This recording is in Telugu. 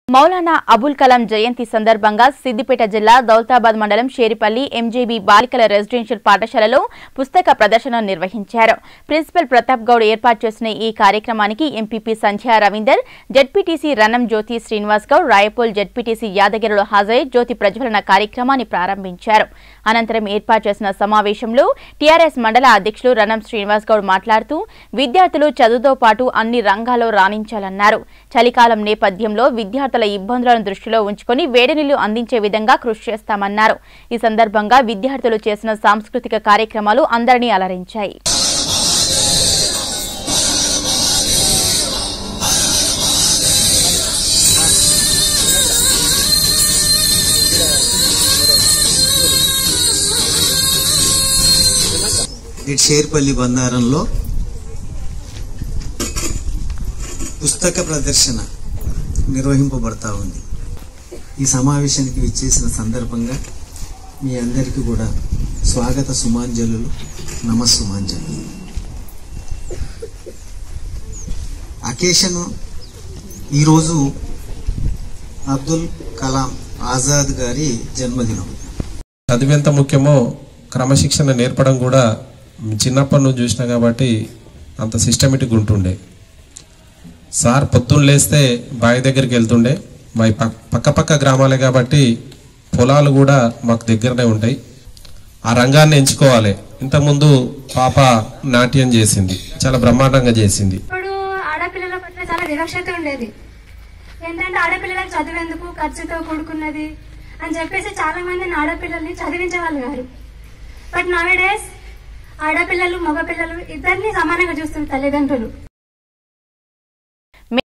మౌలానా అబుల్ కలాం జయంతి సందర్భంగా సిద్దిపేట జిల్లా దౌలతాబాద్ మండలం షేరిపల్లి ఎంజేబీ బాలికల రెసిడెన్షియల్ పాఠశాలలో పుస్తక ప్రదర్శన నిర్వహించారు ప్రిన్సిపల్ ప్రతాప్ గౌడ్ ఏర్పాటు చేసిన ఈ కార్యక్రమానికి MPP Sandhya Ravinder ZPTC Ranam Jyothi Srinivas Goud Rayapol ZPTC యాదగిరిలో హాజరై జ్యోతి ప్రజ్వలన కార్యక్రమాన్ని ప్రారంభించారు అనంతరం ఏర్పాటు చేసిన సమావేశంలో టీఆర్ఎస్ మండల అధ్యక్షులు రనం శ్రీనివాస్ గౌడ్ మాట్లాడుతూ విద్యార్థులు చదువుతో పాటు అన్ని రంగాల్లో రాణించాలన్నారు చలికాలం నేపథ్యంలో విద్యార్థుల ఇబ్బందులను దృష్టిలో ఉంచుకొని వేడి నీళ్లు అందించే విధంగా కృషి చేస్తామన్నారు ఈ సందర్భంగా విద్యార్థులు చేసిన సాంస్కృతిక కార్యక్రమాలు అందరినీ అలరించాయి ఇటు షేర్పల్లి బందారంలో పుస్తక ప్రదర్శన నిర్వహింపబడతా ఉంది ఈ సమావేశానికి విచ్చేసిన సందర్భంగా మీ అందరికీ కూడా స్వాగత సుమాంజలు నమస్సుమాంజలు అకేషన్ ఈరోజు అబ్దుల్ కలాం ఆజాద్ గారి జన్మదినం చదివి ఎంత ముఖ్యమో క్రమశిక్షణ నేర్పడం కూడా చిన్నప్పటి నుంచి చూసిన కాబట్టి అంత సిస్టమేటిక్ ఉంటుండే సార్ పొద్దున్న లేస్తే బావి దగ్గరికి వెళ్తుండే మా పక్క పక్క గ్రామాలే కాబట్టి పొలాలు కూడా మాకు దగ్గరనే ఉంటాయి ఆ రంగాన్ని ఎంచుకోవాలి ఇంతకుముందు పాప నాట్యం చేసింది చాలా బ్రహ్మాండంగా చేసింది ఇప్పుడు ఆడపిల్లల పట్ల చాలా వివక్షత ఉండేది ఏంటంటే ఆడపిల్లలకు చదివేందుకు ఖర్చుతో కూడుకున్నది అని చెప్పేసి చాలా మందిని ఆడపిల్లల్ని చదివించేవాళ్ళు గారు బట్ నవే డేస్ ఆడపిల్లలు మగపిల్లలు ఇద్దరిని సమానంగా చూస్తున్నారు తల్లిదండ్రులు